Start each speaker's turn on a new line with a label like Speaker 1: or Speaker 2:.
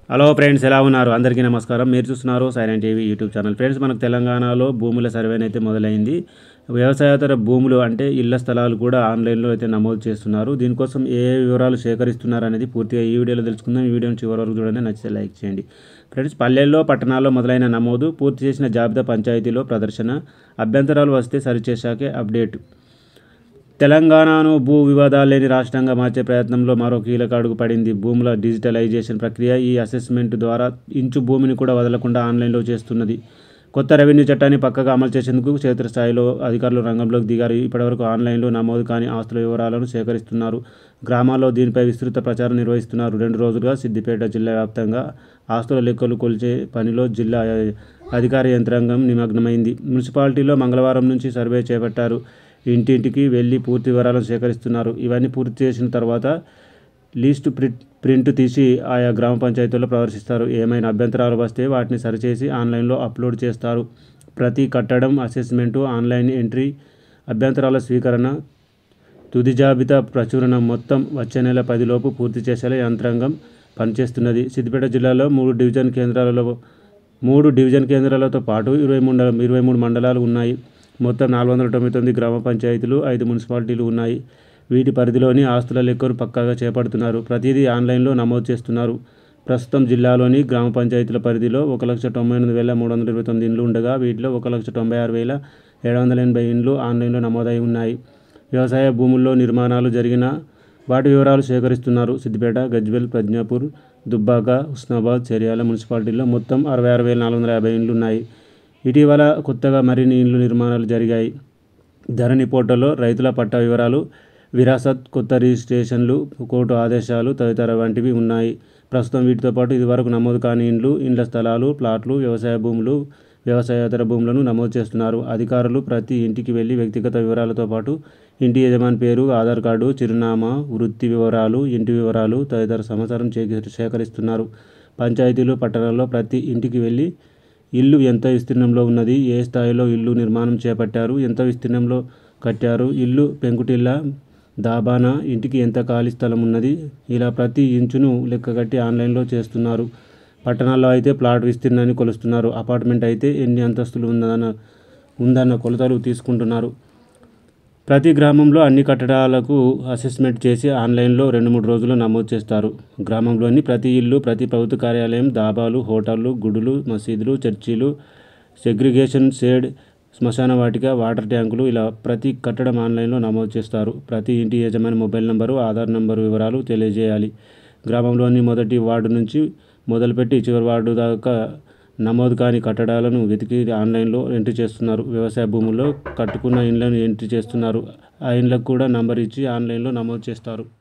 Speaker 1: hello friends ఎలా ఉన్నారు అందరికీ నమస్కారం మీరు చూస్తున్నారు Silent TV YouTube channel friends మనకు తెలంగాణలో భూముల సర్వేని అయితే మొదలైంది వ్యవసాయేతర భూములు అంటే ఇళ్ల స్థలాలు కూడా ఆన్లైన్లో అయితే నమోదు చేస్తున్నారు దీనికోసం ఏ ఏ వివరాలు సేకరిస్తున్నారు అనేది పూర్తిగా ఈ వీడియోలో తెలుసుకుందాం ఈ వీడియోని చివరి వరకు చూడండి నచ్చితే లైక్ చేయండి ఫ్రెండ్స్ పల్లెల్లో పట్టణాల్లో మొదలైన నమోదు పూర్తి చేసిన జాబితా పంచాయతీలో ప్రదర్శన అభ్యంతరాలు వస్తే సరిచేశాకే అప్డేట్ తెలంగాణను భూ వివాదాలు లేని రాష్ట్రంగా మార్చే ప్రయత్నంలో మరో కీలక అడుగు పడింది భూముల డిజిటలైజేషన్ ప్రక్రియ ఈ అసెస్మెంట్ ద్వారా ఇంచు భూమిని కూడా వదలకుండా ఆన్లైన్లో చేస్తున్నది కొత్త రెవెన్యూ చట్టాన్ని పక్కగా అమలు చేసేందుకు క్షేత్రస్థాయిలో అధికారులు రంగంలోకి దిగారు ఇప్పటివరకు ఆన్లైన్లో నమోదు కాని ఆస్తుల వివరాలను సేకరిస్తున్నారు గ్రామాల్లో దీనిపై విస్తృత ప్రచారం నిర్వహిస్తున్నారు రెండు రోజులుగా సిద్దిపేట జిల్లా వ్యాప్తంగా ఆస్తుల లెక్కలు కొలిచే పనిలో జిల్లా అధికార యంత్రాంగం నిమగ్నమైంది మున్సిపాలిటీలో మంగళవారం నుంచి సర్వే చేపట్టారు ఇంటింటికి వెళ్ళి పూర్తి వివరాలను సేకరిస్తున్నారు ఇవన్నీ పూర్తి చేసిన తర్వాత లిస్టు ప్రింట్ ప్రింట్ తీసి ఆయా గ్రామ పంచాయతీల్లో ప్రదర్శిస్తారు ఏమైనా అభ్యంతరాలు వస్తే వాటిని సరిచేసి ఆన్లైన్లో అప్లోడ్ చేస్తారు ప్రతి కట్టడం అసెస్మెంటు ఆన్లైన్ ఎంట్రీ అభ్యంతరాల స్వీకరణ తుది జాబితా ప్రచురణ మొత్తం వచ్చే నెల పదిలోపు పూర్తి చేసేలా యంత్రాంగం పనిచేస్తున్నది సిద్దిపేట జిల్లాలో మూడు డివిజన్ కేంద్రాలలో మూడు డివిజన్ కేంద్రాలతో పాటు ఇరవై మూడు ఇరవై మూడు మండలాలు ఉన్నాయి మొత్తం నాలుగు వందల తొంభై తొమ్మిది గ్రామ పంచాయతీలు ఐదు మున్సిపాలిటీలు ఉన్నాయి వీటి పరిధిలోని ఆస్తుల లెక్కను పక్కాగా చేపడుతున్నారు ప్రతిదీ ఆన్లైన్లో నమోదు చేస్తున్నారు ప్రస్తుతం జిల్లాలోని గ్రామ పంచాయతీల పరిధిలో ఒక లక్ష తొంభై ఎనిమిది వేల మూడు వందల ఇరవై తొమ్మిది ఇండ్లు ఉండగా వీటిలో ఒక లక్ష తొంభై ఆరు వేల ఏడు వందల ఎనభై ఇండ్లు ఆన్లైన్లో నమోదై ఉన్నాయి వ్యవసాయ భూముల్లో నిర్మాణాలు జరిగిన వాటి వివరాలు సేకరిస్తున్నారు సిద్దిపేట గజ్వెల్ ప్రజ్ఞాపూర్ దుబ్బాక హుస్నాబాద్ చర్యాల మున్సిపాలిటీల్లో మొత్తం అరవై ఆరు వేల నాలుగు వందల యాభై ఇండ్లు ఉన్నాయి ఇటీవల కొత్తగా మరిన్ని ఇండ్లు నిర్మాణాలు జరిగాయి ధరణి పోర్టల్లో రైతుల పట్టా వివరాలు విరాసత్ కొత్త రిజిస్ట్రేషన్లు కోర్టు ఆదేశాలు తదితర వంటివి ఉన్నాయి ప్రస్తుతం వీటితో పాటు ఇదివరకు నమోదు కాని ఇండ్లు ఇండ్ల స్థలాలు ప్లాట్లు వ్యవసాయ భూములు వ్యవసాయేతర భూములను నమోదు చేస్తున్నారు అధికారులు ప్రతి ఇంటికి వెళ్ళి వ్యక్తిగత వివరాలతో పాటు ఇంటి యజమాని పేరు ఆధార్ కార్డు చిరునామా వృత్తి వివరాలు ఇంటి వివరాలు తదితర సమాచారం సేకరిస్తున్నారు పంచాయతీలు పట్టణాల్లో ప్రతి ఇంటికి వెళ్ళి ఇల్లు ఎంత విస్తీర్ణంలో ఉన్నది ఏ స్థాయిలో ఇల్లు నిర్మాణం చేపట్టారు ఎంత విస్తీర్ణంలో కట్టారు ఇల్లు పెంకుటిల్ల దాబానా ఇంటికి ఎంత ఖాళీ స్థలం ఉన్నది ఇలా ప్రతి ఇంచును లెక్కగట్టి ఆన్లైన్లో చేస్తున్నారు పట్టణాల్లో అయితే ప్లాట్ విస్తీర్ణాన్ని కొలుస్తున్నారు అపార్ట్మెంట్ అయితే ఎన్ని అంతస్తులు ఉందన్న ఉందన్న కొలతలు తీసుకుంటున్నారు ప్రతి గ్రామంలో అన్ని కట్టడాలకు అసెస్మెంట్ చేసి ఆన్లైన్లో రెండు మూడు రోజులు నమోదు చేస్తారు గ్రామంలోని ప్రతి ఇల్లు ప్రతి ప్రభుత్వ కార్యాలయం దాబాలు హోటళ్ళు గుడులు మసీదులు చర్చీలు సెగ్రిగేషన్ షేడ్ శ్మశాన వాటిక వాటర్ ట్యాంకులు ఇలా ప్రతి కట్టడం ఆన్లైన్లో నమోదు చేస్తారు ప్రతి ఇంటి యజమాని మొబైల్ నంబరు ఆధార్ నంబరు వివరాలు తెలియజేయాలి గ్రామంలోని మొదటి వార్డు నుంచి మొదలుపెట్టి చివరి వార్డు దాకా నమోదు కాని కట్టడాలను వెతికి ఆన్లైన్లో ఎంట్రీ చేస్తున్నారు వ్యవసాయ భూముల్లో కట్టుకున్న ఇండ్లను ఎంట్రీ చేస్తున్నారు ఆ ఇండ్లకు కూడా నంబర్ ఇచ్చి ఆన్లైన్లో నమోదు చేస్తారు